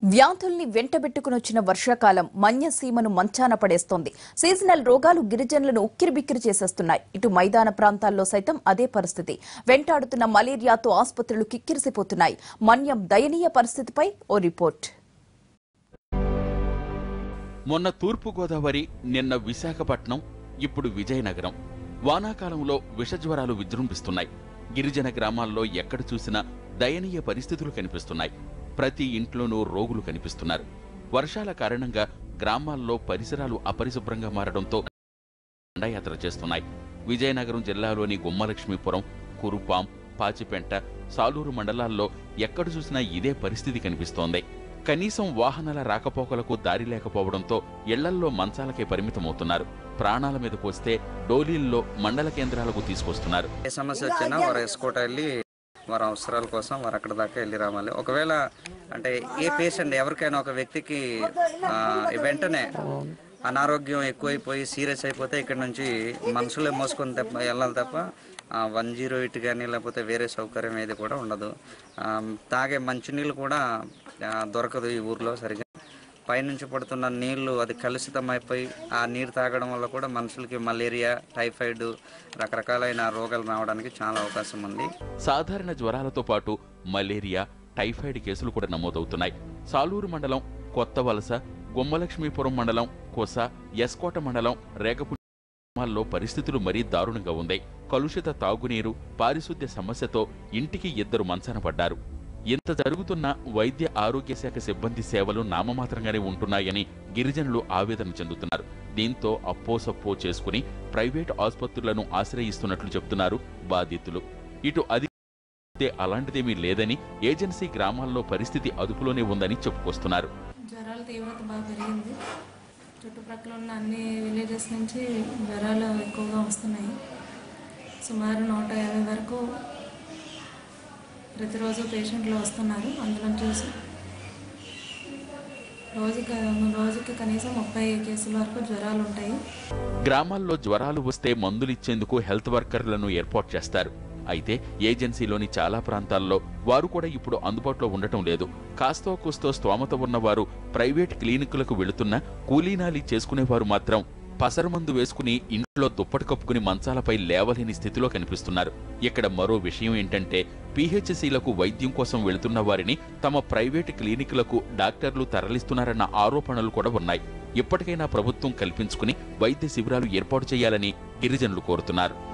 వ్యాధుల్ని వెంటబెట్టుకునొచ్చిన వర్షాకాలం మన్యసీమను మంచాన పడేస్తోంది సీజనల్ రోగాలు గిరిజనులను ఉక్కిరిబిక్కిరి చేసేస్తున్నాయి ఇటు మైదాన ప్రాంతాల్లో సైతం అదే పరిస్థితి వెంటాడుతున్న మలేరియాతో ఆసుపత్రులు కిక్కిరిసిపోతున్నాయి మన్యం దయనీయ పరిస్థితిపై ఓ రిపోర్ట్ మొన్న తూర్పుగోదావరి నిన్న విశాఖపట్నం ఇప్పుడు విజయనగరం వానాకాలంలో విషజ్వరాలు విజృంభిస్తున్నాయి గిరిజన గ్రామాల్లో ఎక్కడ చూసినా దయనీయ పరిస్థితులు కనిపిస్తున్నాయి ప్రతి ఇంట్లోనూ రోగులు కనిపిస్తున్నారు వర్షాల కారణంగా గ్రామాల్లో పరిసరాలు అపరిశుభ్రంగా మారడంతో దండయాత్ర చేస్తున్నాయి విజయనగరం జిల్లాలోని గుమ్మలక్ష్మీపురం కురుపాం పాచిపెంట సాలూరు మండలాల్లో ఎక్కడ చూసినా ఇదే పరిస్థితి కనిపిస్తోంది కనీసం వాహనాల రాకపోకలకు దారి లేకపోవడంతో ఇళ్లల్లో మంచాలకే పరిమితమవుతున్నారు ప్రాణాల మీదకు వస్తే డోలీల్లో మండల కేంద్రాలకు తీసుకొస్తున్నారు ఏ సమస్య వచ్చినా వారు ఎస్కోట వెళ్ళి వారి అవసరాల కోసం వారు అక్కడ దాకా వెళ్ళి రావాలి ఒకవేళ అంటే ఏ పేషెంట్ ఎవరికైనా ఒక వ్యక్తికి ఆ, వెంటనే అనారోగ్యం ఎక్కువైపోయి సీరియస్ అయిపోతే ఇక్కడ నుంచి మనుషులే మోసుకొని తప్ప వెళ్ళాలి తప్ప వన్ జీరో ఎయిట్ కానీ లేకపోతే వేరే సౌకర్యం ఏది కూడా ఉండదు ఆ, తాగే మంచినీళ్ళు కూడా ఆ, దొరకదు ఈ ఊర్లో సరిగా పైనుంచి పడుతున్న నీళ్లు అది కలుషితం అయిపోయి ఆ నీరు తాగడం వల్ల కూడా మనుషులకి మలేరియా టైఫాయిడ్ రకరకాలైన రోగాలు రావడానికి చాలా అవకాశం ఉంది సాధారణ జ్వరాలతో పాటు మలేరియా టైఫాయిడ్ కేసులు కూడా నమోదవుతున్నాయి సాలూరు మండలం కొత్త వలస గుమ్మలక్ష్మీపురం మండలం కొస ఎస్కోట మండలం రేగపు గ్రామాల్లో పరిస్థితులు మరీ దారుణంగా ఉంది కలుషిత తాగునీరు పారిశుద్ధ్య సమస్యతో ఇంటికి ఇద్దరు మంచాన పడ్డారు ఇంత జరుగుతున్న వైద్య ఆరోగ్య శాఖ సిబ్బంది సేవలు నామమాత్రంగానే ఉంటున్నాయని గిరిజనులు ఆవేదన చెందుతున్నారు దీంతో అప్పోసప్పో చేసుకుని ప్రైవేట్ ఆసుపత్రులను ఆశ్రయిస్తున్నట్లు చెబుతున్నారు బాధితులు ఇటు అది అయితే అలాంటిదేమీ లేదని ఏజెన్సీ గ్రామాల్లో పరిస్థితి అదుపులోనే ఉందని చెప్పుకొస్తున్నారు జ్వరాల తీవ్రత బాగా పెరిగింది చుట్టుప్రక్కల ఉన్న అన్ని విలేజెస్ నుంచి జ్వరాలు ఎక్కువగా వస్తున్నాయి సుమారు నూట యాభై వరకు ప్రతిరోజు పేషెంట్లు వస్తున్నారు అందులో చూసి రోజుకి రోజుకి కనీసం ముప్పై కేసుల వరకు జ్వరాలు ఉంటాయి గ్రామాల్లో జ్వరాలు వస్తే మందులిచ్చేందుకు హెల్త్ వర్కర్లను ఏర్పాటు చేస్తారు అయితే ఏజెన్సీలోని చాలా ప్రాంతాల్లో వారు కూడా ఇప్పుడు అందుబాటులో ఉండటం లేదు కాస్తో కూస్తో స్తోమత ఉన్నవారు ప్రైవేట్ క్లినిక్లకు వెళుతున్నా కూలీనాలి చేసుకునేవారు మాత్రం పసరమందు వేసుకుని ఇంట్లో దుప్పటి కప్పుకుని మంచాలపై లేవలేని స్థితిలో కనిపిస్తున్నారు ఇక్కడ మరో విషయం ఏంటంటే పీహెచ్సీలకు వైద్యం కోసం వెళుతున్న వారిని తమ ప్రైవేట్ క్లినిక్లకు డాక్టర్లు తరలిస్తున్నారన్న ఆరోపణలు కూడా ఉన్నాయి ఇప్పటికైనా ప్రభుత్వం కల్పించుకుని వైద్య శిబిరాలు ఏర్పాటు చేయాలని గిరిజనులు కోరుతున్నారు